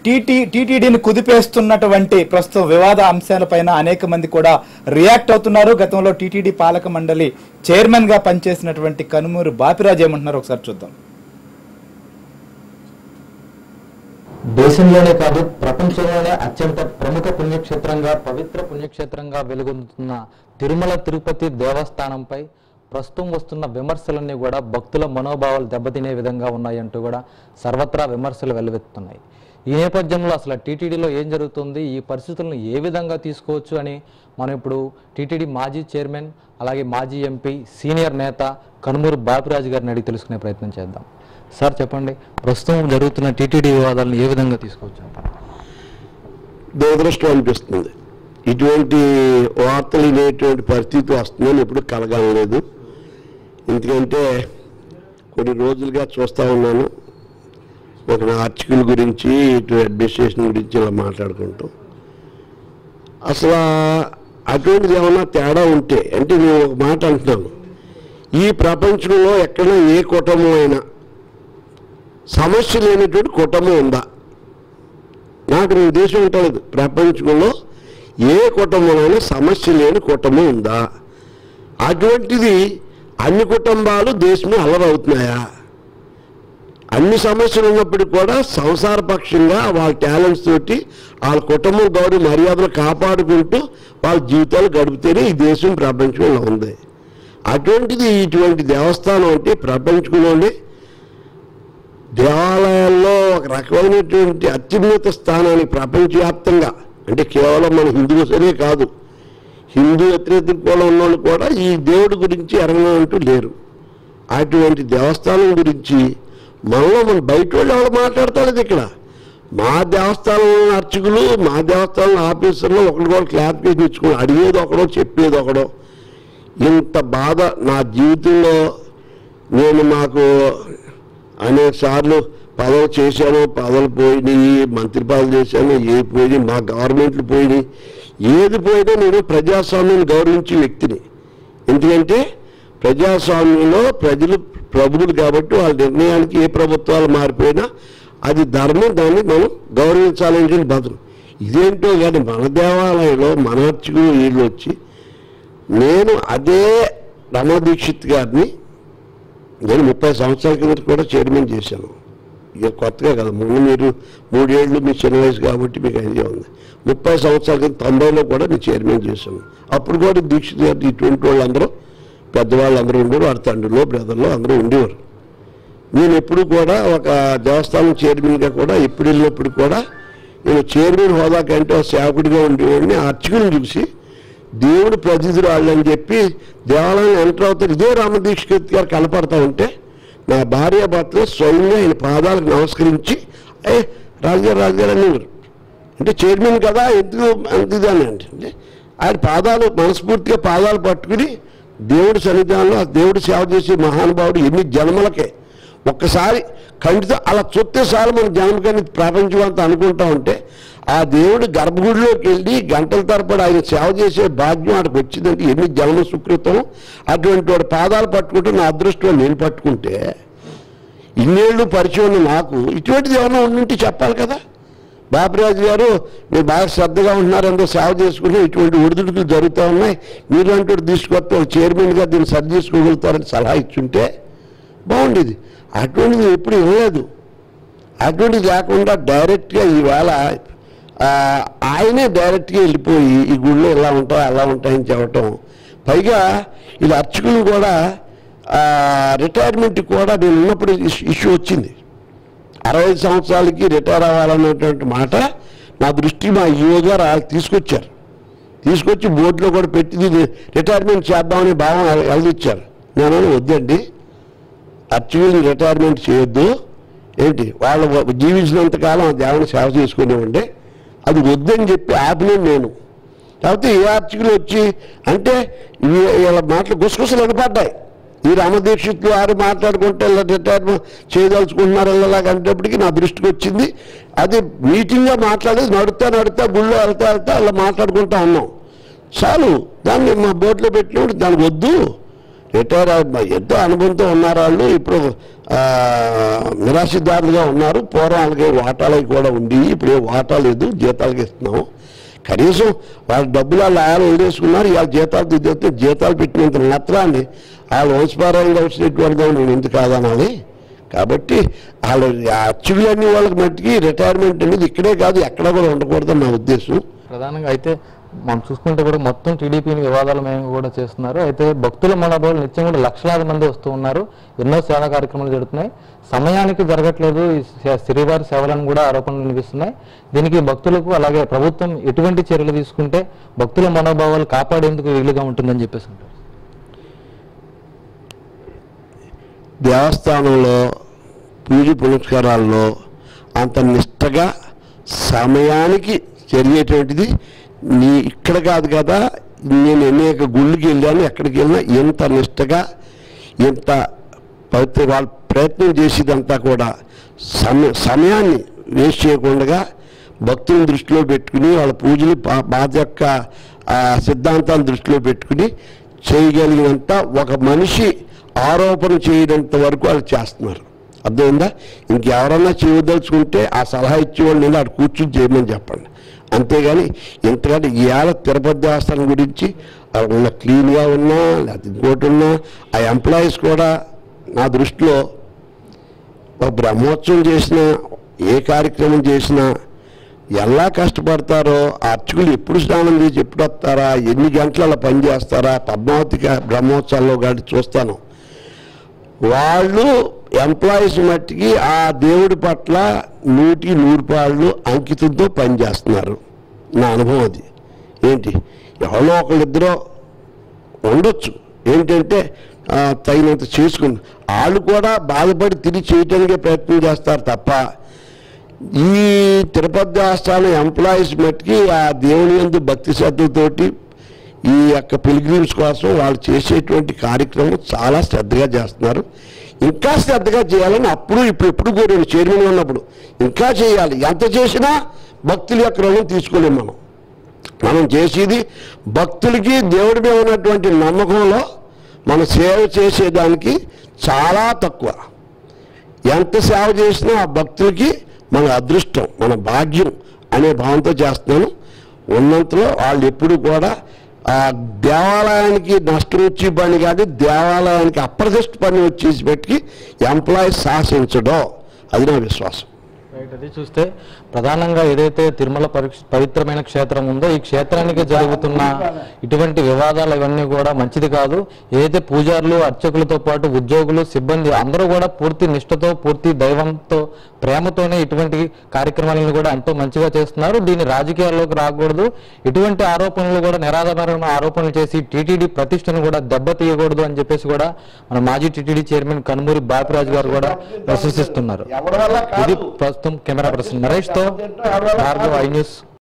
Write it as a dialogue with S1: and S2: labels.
S1: TT టీటీడీని కుదిపేస్తున్నటువంటి ప్రస్తుతం వివాద అంశాలపైన అనేక మంది కూడా రియాక్ట్ అవుతున్నారు గతంలో టీటీడీ పాలక మండలి చైర్మన్ గా పనిచేసినటువంటి కనుమూరు బాపిరాజు ఏమంటున్నారు ఒకసారి చూద్దాం
S2: దేశంలోనే కాదు ప్రపంచంలోనే అత్యంత ప్రముఖ పుణ్యక్షేత్రంగా పవిత్ర పుణ్యక్షేత్రంగా వెలుగొందుతున్న తిరుమల తిరుపతి దేవస్థానంపై ప్రస్తుతం వస్తున్న విమర్శలన్నీ కూడా భక్తుల మనోభావాలు దెబ్బతినే విధంగా ఉన్నాయంటూ కూడా సర్వత్రా విమర్శలు వెల్లువెత్తుతున్నాయి ఈ నేపథ్యంలో అసలు టీటీడీలో ఏం జరుగుతుంది ఈ పరిస్థితులను ఏ విధంగా తీసుకోవచ్చు అని మనం ఇప్పుడు టీటీడీ మాజీ చైర్మన్ అలాగే మాజీ ఎంపీ సీనియర్ నేత కనుమూరు బాపిరాజు గారిని అడిగి తెలుసుకునే ప్రయత్నం చేద్దాం సార్ చెప్పండి ప్రస్తుతం జరుగుతున్న టీటీడీ వివాదాలను ఏ విధంగా తీసుకోవచ్చు అంటారు
S3: దురదృష్టం అనిపిస్తుంది ఇటువంటి వార్తలు వినేటువంటి పరిస్థితి వస్తుందని ఎప్పుడు కలగలేదు ఎందుకంటే కొన్ని రోజులుగా చూస్తూ ఉన్నాను ఒక ఆర్టికల్ గురించి ఇటు అడ్మినిస్ట్రేషన్ గురించి ఇలా మాట్లాడుకుంటాం అసలు అటువంటిది ఏమన్నా తేడా ఉంటే అంటే నేను ఒక మాట అంటున్నాను ఈ ప్రపంచంలో ఎక్కడ ఏ కుటుంబం అయినా సమస్య లేనటువంటి కుటుంబం ఉందా నాకు నీ ఉద్దేశం ఉంటుంది ప్రపంచంలో ఏ కుటుంబంలోనైనా సమస్య లేని కుటుంబం ఉందా అటువంటిది అన్ని కుటుంబాలు దేశమే అల్లరవుతున్నాయా అన్ని సమస్యలు ఉన్నప్పటికీ కూడా సంసారపక్షంగా వాళ్ళ టాలెంట్స్ తోటి వాళ్ళ కుటుంబం గౌరవ మర్యాదలు కాపాడుకుంటూ వాళ్ళ జీవితాలు గడిపితేనే ఈ దేశం ప్రపంచంలో ఉంది అటువంటిది ఇటువంటి దేవస్థానం అంటే ప్రపంచంలోనే దేవాలయాల్లో ఒక రకమైనటువంటి అత్యున్నత స్థానాన్ని ప్రపంచవ్యాప్తంగా అంటే కేవలం మన హిందువుసనే కాదు హిందూ వ్యతిరేక కూడా ఉన్నవాళ్ళు కూడా ఈ దేవుడి గురించి ఎరగనంటూ లేరు అటువంటి దేవస్థానం గురించి మనలో మన బయట వాళ్ళు ఎవరు మాట్లాడతారు ఇక్కడ మా దేవస్థానం అర్చకులు మా దేవస్థానం ఆఫీసర్లు ఒకరు కూడా క్లారిఫికేషన్ ఇచ్చుకుని అడిగేది ఒకడో చెప్పేది ఒకడో ఇంత బాధ నా జీవితంలో నేను మాకు అనేక సార్లు పదవులు చేశాను పదవులు పోయినాయి మంత్రి పదవులు చేశాను ఏ పోయినాయి మా గవర్నమెంట్లు పోయినాయి ఏది పోయినా నేను ప్రజాస్వామ్యాన్ని గౌరవించే వ్యక్తిని ఎందుకంటే ప్రజాస్వామ్యంలో ప్రజలు ప్రభువులు కాబట్టి వాళ్ళ నిర్ణయానికి ఏ ప్రభుత్వాలు మారిపోయినా అది ధర్మం దాన్ని మనం గౌరవించాలనేటువంటి భద్రం ఇదేంటో కానీ మన దేవాలయంలో మన అర్చకులు వీళ్ళు వచ్చి నేను అదే రమణ దీక్షిత్ గారిని నేను ముప్పై సంవత్సరాల కింద కూడా చైర్మన్ చేశాను ఇక కొత్తగా కదా ముందు మీరు మూడేళ్ళు మీ చిన్న వయసు కాబట్టి మీకు ఐడియా ఉంది ముప్పై సంవత్సరాల కింద తొంభైలో కూడా నేను చైర్మన్ చేశాను అప్పుడు కూడా దీక్షిత్ గారు ఇటువంటి వాళ్ళందరూ పెద్దవాళ్ళు అందరూ ఉండేవారు వారి తండ్రిలో బ్రదర్లో అందరూ ఉండేవారు నేను ఎప్పుడు కూడా ఒక దేవస్థానం చైర్మన్గా కూడా ఎప్పుడు వెళ్ళినప్పుడు కూడా నేను చైర్మన్ హోదా కంటే ఒక సేవకుడిగా ఉండేవాడిని ఆ అర్చకుని చూసి దేవుడు ప్రతినిధులు వాళ్ళని చెప్పి దేవాలయం ఎంటర్ అవుతారు ఇదే రామదీక్షిత్ గారు కనపడతా ఉంటే నా భార్య భర్తలు స్వయంగా ఆయన పాదాలకు నమస్కరించి ఏ రాజుగారు రాజుగారు అనేవారు అంటే చైర్మన్ కదా ఎందుకు అంతదని అంటే ఆయన పాదాలు మనస్ఫూర్తిగా పాదాలు పట్టుకుని దేవుడి సన్నిధానంలో ఆ దేవుడు సేవ చేసే మహానుభావుడు ఎన్ని జన్మలకే ఒక్కసారి కంటితో అలా చూస్తే చాలు మన జన్మకని ప్రపంచం అంతా అనుకుంటా ఉంటే ఆ దేవుడు గర్భగుడిలోకి వెళ్ళి గంటల తరబడి ఆయన సేవ చేసే భాగ్యం ఆడికి వచ్చిందంటే ఎన్ని జన్మ సుకృతం అటువంటి వాడి పాదాలు పట్టుకుంటే నా అదృష్టం నేను పట్టుకుంటే ఇన్నేళ్ళు పరిచయం ఉన్న నాకు ఇటువంటిది ఏమైనా ఉండింటే చెప్పాలి కదా బాపిరాజు గారు మీరు బాగా శ్రద్ధగా ఉంటున్నారు ఎంతో సేవ చేసుకుంటే ఇటువంటి ఒడిదుడుకులు జరుగుతూ ఉన్నాయి మీరు అంటూ తీసుకొస్తే ఒక చైర్మన్గా దీన్ని సరి చేసుకోగలుగుతారని సలహా ఇచ్చుంటే బాగుండేది అటువంటిది ఎప్పుడు ఇవ్వలేదు అటువంటిది లేకుండా డైరెక్ట్గా ఈవేళ ఆ, ఆయనే డైరెక్ట్గా వెళ్ళిపోయి ఈ గుళ్ళో ఇలా ఉంటాయి అలా ఉంటాయని చెప్పటం పైగా ఇలా అర్చకులు కూడా రిటైర్మెంట్ కూడా నేను ఉన్నప్పుడు ఇష్యూ- ఇష్యూ వచ్చింది అరవై ఐదు సంవత్సరాలకి రిటైర్ అవ్వాలన్నటువంటి మాట నా దృష్టి మా ఈఓ గారు వాళ్ళు తీసుకొచ్చారు తీసుకొచ్చి బోర్డులో కూడా పెట్టి దీన్ని రిటైర్మెంట్ చేద్దామని భావం వెళ్ళదిచ్చారు నేను అన్నాను, వద్దండి అర్చకులు రిటైర్మెంట్ చేయొద్దు ఏంటి వాళ్ళు జీవించినంత కాలం ఆ దేవుని సేవ చేసుకునేవండి అది వద్దని చెప్పి ఆపినాను నేను కాకపోతే ఏ అర్చకులు వచ్చి అంటే వీ- వీళ్ళ మాటలు గుసగుసలు వినపడ్డాయి ఈ రామదీక్షితులు వారు మాట్లాడుకుంటే ఇలా రిటైర్మెంట్ చేయదలుచుకుంటున్నారు ఇలాగంటప్పటికి నా దృష్టికి వచ్చింది అది మీటింగ్గా మాట్లాడేది నడుతా నడుతా గుళ్ళో వెళ్తా వెళ్తా అలా మాట్లాడుకుంటా ఉన్నాం చాలు దాన్ని మా బోర్డులో పెట్టినప్పుడు దానికి వద్దు రిటైర్ అవ్వ- ఎంతో అనుభవంతో ఉన్నారు వాళ్ళు ఇప్పుడు ఆ, నిరాశదారులుగా ఉన్నారు పూర్వం వాళ్ళకి వాటాలకి కూడా ఉండి ఇప్పుడు ఏ వాటా లేదు జీతాలకి ఇస్తున్నాం కనీసం వాళ్ళ డబ్బులు వాళ్ళు ఆయన వదిలేసుకున్నారు ఇవాళ జీతాలు దిద్దితే జీతాలు పెట్టినంత నత్రాన్ని వాళ్ళు వంశపారంగా వచ్చినటువంటి నేను ఎందుకు కాదనాలి కాబట్టి వాళ్ళు అచ్చులన్నీ వాళ్ళకి మట్టికి రిటైర్మెంట్ అనేది ఇక్కడే కాదు ఎక్కడ కూడా ఉండకూడదని నా ఉద్దేశం
S2: ప్రధానంగా అయితే మనం చూసుకుంటే కూడా మొత్తం టీడీపీని వివాదాలమయం కూడా చేస్తున్నారు అయితే భక్తుల మనోభావాలు నిత్యం కూడా లక్షలాది మంది వస్తూ ఉన్నారు ఎన్నో సేవా కార్యక్రమాలు జరుగుతున్నాయి సమయానికి జరగట్లేదు ఈ సే- శ్రీవారి సేవలను కూడా ఆరోపణలు వినిపిస్తున్నాయి దీనికి భక్తులకు అలాగే ప్రభుత్వం ఎటువంటి చర్యలు తీసుకుంటే భక్తుల మనోభావాలు కాపాడేందుకు వీలుగా ఉంటుందని చెప్పేసి అంటారు
S3: దేవస్థానంలో పూజ పునస్కారాల్లో అంత నిష్టగా సమయానికి జరిగేటువంటిది నీ ఇక్కడ కాదు కదా నేను అనేక గుళ్ళకి వెళ్ళాను ఎక్కడికి వెళ్ళినా ఎంత నిష్టగా ఎంత పవిత్ర వాళ్ళు ప్రయత్నం చేసేదంతా కూడా సమయ సమయాన్ని వేస్ట్ చేయకుండా భక్తులను దృష్టిలో పెట్టుకుని వాళ్ళ పూజలు బా- బాధ యొక్క ఆ, సిద్ధాంతాన్ని దృష్టిలో పెట్టుకుని చేయగలిగినంత ఒక మనిషి ఆరోపణ చేయనంత వరకు వాళ్ళు చేస్తున్నారు అర్థమైందా ఇంకెవరన్నా చేయదలుచుకుంటే ఆ సలహా ఇచ్చేవాళ్ళు నేను అక్కడ కూర్చుని చేయమని చెప్పండి అంతేగాని ఇంతకంటే ఇవాళ తిరుపతి దేవస్థానం గురించి ఆ ఉన్న క్లీన్గా ఉన్నా లేకపోతే ఇంకోటి ఉన్నా ఆ ఎంప్లాయీస్ కూడా నా దృష్టిలో ఒక బ్రహ్మోత్సవం చేసినా ఏ కార్యక్రమం చేసినా ఎలా కష్టపడతారో ఆ అర్చకులు ఎప్పుడు స్నానం చేసి ఎప్పుడు వస్తారా ఎన్ని గంటలు అలా పని చేస్తారా పద్మావతి గా- బ్రహ్మోత్సవాల్లో కానీ చూస్తాను వాళ్ళు ఎంప్లాయీస్ మట్టికి ఆ దేవుడి పట్ల నూటి నూరు పాళ్ళు అంకితంతో పనిచేస్తున్నారు నా అనుభవం అది ఏంటి ఎవరో ఒకళ్ళిద్దరో ఉండొచ్చు ఏంటంటే ఆ, తగినంత చేసుకుని వాళ్ళు కూడా బాధపడి తిరిగి చేయటానికే ప్రయత్నం చేస్తారు తప్ప ఈ తిరుపతి దేవస్థానం ఎంప్లాయీస్ మట్టుకి ఆ దేవుని యందు భక్తి శ్రద్ధలతోటి ఈ యొక్క పిలిగ్రిమ్స్ కోసం వాళ్ళు చేసేటువంటి కార్యక్రమం చాలా శ్రద్ధగా చేస్తున్నారు ఇంకా శ్రద్ధగా చేయాలని అప్పుడు ఇప్పుడు ఎప్పుడు కోరాను చైర్మన్ ఉన్నప్పుడు ఇంకా చేయాలి ఎంత చేసినా భక్తుల యొక్క రుణం తీసుకోలేము మనం మనం చేసేది భక్తులకి దేవుడి మీద ఉన్నటువంటి నమ్మకంలో మన సేవ చేసేదానికి చాలా తక్కువ ఎంత సేవ చేసినా ఆ భక్తులకి మన అదృష్టం మన భాగ్యం అనే భావంతో చేస్తున్నాను ఉన్నంతలో వాళ్ళు ఎప్పుడు కూడా ఆ దేవాలయానికి నష్టం వచ్చే పని కాదు దేవాలయానికి అప్రదిష్ట పని వచ్చేసి పెట్టి ఎంప్లాయీస్ శాసించడం అది నా విశ్వాసం
S2: రైట్ అది చూస్తే ప్రధానంగా ఏదైతే తిరుమల పరి- పవిత్రమైన క్షేత్రం ఉందో ఈ క్షేత్రానికి జరుగుతున్న ఇటువంటి వివాదాలు ఇవన్నీ కూడా మంచిది కాదు ఏదైతే పూజారులు అర్చకులతో పాటు ఉద్యోగులు సిబ్బంది అందరూ కూడా పూర్తి నిష్ఠతో పూర్తి దైవంతో ప్రేమతోనే ఇటువంటి కార్యక్రమాలను కూడా ఎంతో మంచిగా చేస్తున్నారు దీన్ని రాజకీయాల్లోకి రాకూడదు ఇటువంటి ఆరోపణలు కూడా నిరాధారమైన ఆరోపణలు చేసి టీటీడీ ప్రతిష్టను కూడా దెబ్బతీయకూడదు అని చెప్పేసి కూడా మన మాజీ టీటీడీ చైర్మన్ కనుమూరి బాపిరాజు గారు కూడా ప్రశంసిస్తున్నారు ఇది ప్రస్తుతం కెమెరా పర్సన్ నరేష్ తో భార్గవ్ ఐ న్యూస్